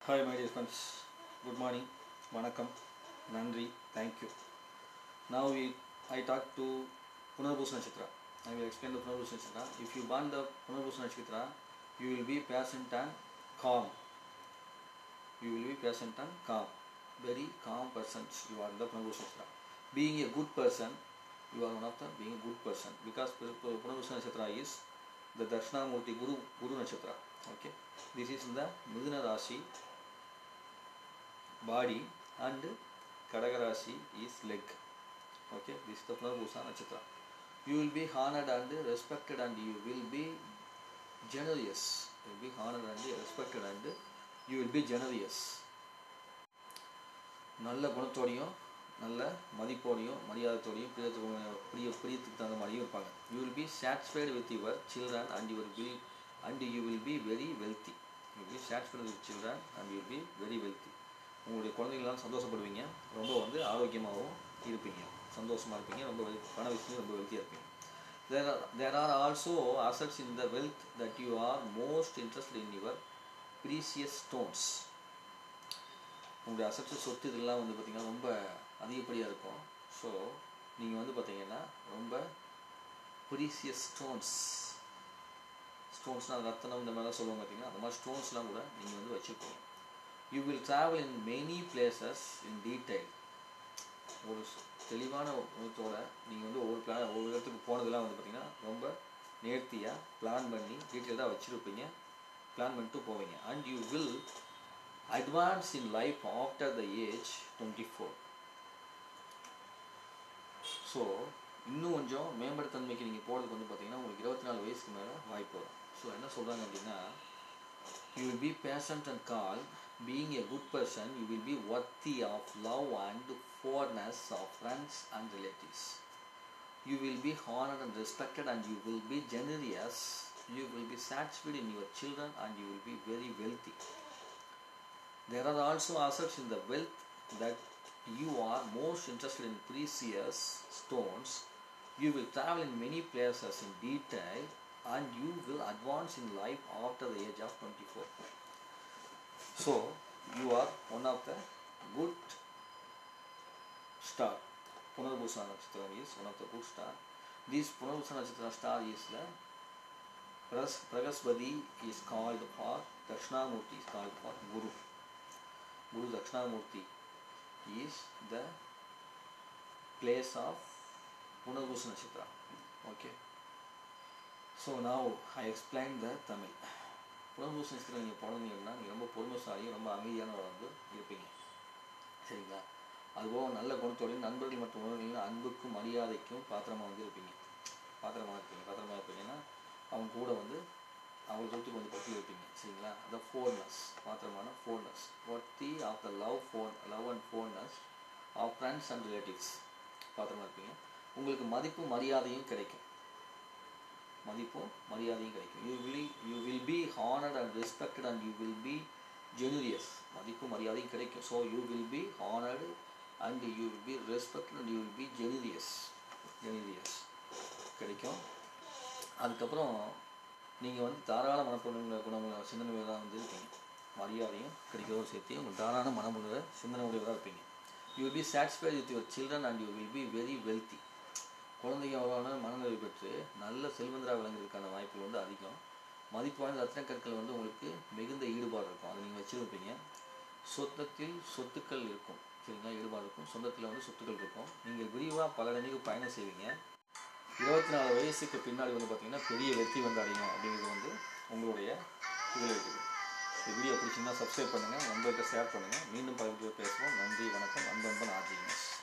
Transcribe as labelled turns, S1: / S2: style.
S1: Hi my dear friends good morning வணக்கம் நன்றி thank you now we I talk to Punarpoosa nakshatra I will explain the Punarpoosa nakshatra if you born the Punarpoosa nakshatra you will be patient and calm you will be patient and calm very calm persons you are in the Punarbusa Nakshatra being a good person you are one of the being a good person because Punarbusa Nakshatra is the Darshanamurti Guru Guru Nakshatra okay this is in the Midhuna Rashi body and Kadaka Rashi is leg okay this is the Punarbusa Nakshatra you will be honored and respected and you will be generous you will be honored and respected and you will be generous நல்ல குணத்தோடையும் நல்ல மதிப்போடையும் மரியாதையோடையும் பிரியத்துக்கு பிரிய பிரியத்துக்கு தகுந்த மாதிரியும் இருப்பாங்க you will be satisfied with your children and your will and you will be very wealthy you be satisfied with children and you be very wealthy உங்களுடைய குழந்தைங்களாம் சந்தோஷப்படுவீங்க ரொம்ப வந்து ஆரோக்கியமாகவும் இருப்பீங்க சந்தோஷமாக இருப்பீங்க ரொம்ப வெல் பண விஷயம் ரொம்ப வெல்த்தியாக இருப்பீங்க there are there are also assets in the wealth that you are most interest in your precious stones உங்களுடைய அசட்ஸ் சொத்து இதெல்லாம் வந்து பார்த்திங்கன்னா ரொம்ப அதிகப்படியாக இருக்கும் ஸோ நீங்கள் வந்து பார்த்தீங்கன்னா ரொம்ப ப்ரீசியஸ் ஸ்டோன்ஸ் ஸ்டோன்ஸ்னால் ரத்தனம் இந்த மாதிரிலாம் சொல்லுவாங்க பார்த்தீங்கன்னா அந்த மாதிரி ஸ்டோன்ஸ்லாம் கூட நீங்கள் வந்து வச்சுருப்பீங்க you will travel in many places in detail ஒரு தெளிவான உணத்தோட நீங்கள் வந்து ஒவ்வொரு பிளான் ஒவ்வொரு இடத்துக்கு போனதெல்லாம் வந்து பார்த்திங்கன்னா ரொம்ப நேர்த்தியாக பிளான் பண்ணி டீட்டெயிலாக வச்சுருப்பீங்க பிளான் பண்ணிட்டு போவீங்க and you will advance in life after the age twenty four so இன்னும் கொஞ்சம் மேம்படுத்தன்மைக்கு நீங்கள் போகிறதுக்கு வந்து பார்த்தீங்கன்னா உங்களுக்கு இருபத்தி நாலு வயசுக்கு மேலே வாய்ப்பு வரும் ஸோ என்ன சொல்கிறாங்க அப்படின்னா you will be patient and calm being a good person you will be worthy of love and fondness of friends and relatives you will be honoured and respected and you will be generous you will be satisfied in your children and you will be very wealthy. There are also assets in the wealth that you are most interested in precious stones. You will travel in many places in detail and you will advance in life after the age of 24. So, you are one of the good star. Punarbhusa Nakshatra is one of the good star. This Punarbhusa Nakshatra star is the Pragaspati is called for Dakshinamurti is called for Guru. Guru Dakshinamurti is the place of Punarbhusa Nakshatra. Okay. So now I explained the Tamil. புனர்பூச நட்சத்திரம் நீங்கள் பிறந்தீங்கன்னா நீங்கள் ரொம்ப பொறுமைசாலியும் ரொம்ப அமைதியானவர் வந்து இருப்பீங்க சரிங்களா அதுபோக நல்ல குணத்தோடையும் நண்பர்கள் மற்றும் உறவுகளின் அன்புக்கும் மரியாதைக்கும் பாத்திரமாக வந்து இருப்பீங்க பாத்திரமாக இருப்பீங்க பாத்திரமாக இருப்பீங்கன்னா அவங்க கூட வந்து அவங்க சொத்துக்கு வந்து பற்றி இருப்பீங்க சரிங்களா அந்த ஃபோர்னஸ் மாத்திரமான fondness worthy of the love fond love and fondness of friends and relatives பாத்திரமா இருப்பீங்க உங்களுக்கு மதிப்பும் மரியாதையும் கிடைக்கும் மதிப்பும் மரியாதையும் கிடைக்கும் you will you will be honoured and respected and you will be generous மதிப்பும் மரியாதையும் கிடைக்கும் so you will be honoured and you will be respected and you will be generous generous கிடைக்கும் அதுக்கப்புறம் நீங்கள் வந்து தாராள மனப்பொருள் குணமுள்ள சிந்தனையாக வந்து இருப்பீங்க மரியாதையும் கிடைக்கிறதோடு சேர்த்து உங்கள் தாராள மனமுள்ள சிந்தனை உடையவராக இருப்பீங்க you will be satisfied with your children and you will be very wealthy குழந்தைகளோட மனநிலை பெற்று நல்ல செல்வந்தராக விளங்குறதுக்கான வாய்ப்புகள் வந்து அதிகம் மதிப்பு வாய்ந்த ரத்தின கற்கள் வந்து உங்களுக்கு மிகுந்த ஈடுபாடு இருக்கும் அதை நீங்கள் வச்சுருப்பீங்க சொத்தத்தில் சொத்துக்கள் இருக்கும் சரிங்களா ஈடுபாடு இருக்கும் சொந்தத்தில் வந்து சொத்துக்கள் இருக்கும் நீங்கள் விரிவாக பல இடங்களுக்கு பயணம் செய்வீங்க இருபத்தி நாலு வயசுக்கு பின்னாடி வந்து பார்த்தீங்கன்னா பெரிய வெற்றி வந்து அடையும் அப்படிங்கிறது வந்து உங்களுடைய இதில் இருக்குது இந்த வீடியோ பிடிச்சிங்கன்னா சப்ஸ்கிரைப் பண்ணுங்கள் நண்பர்கிட்ட ஷேர் பண்ணுங்கள் மீண்டும் பல வீடியோ பேசுவோம் நன்றி வணக்கம் அன்பன்பன் ஆர்ஜிஎஸ்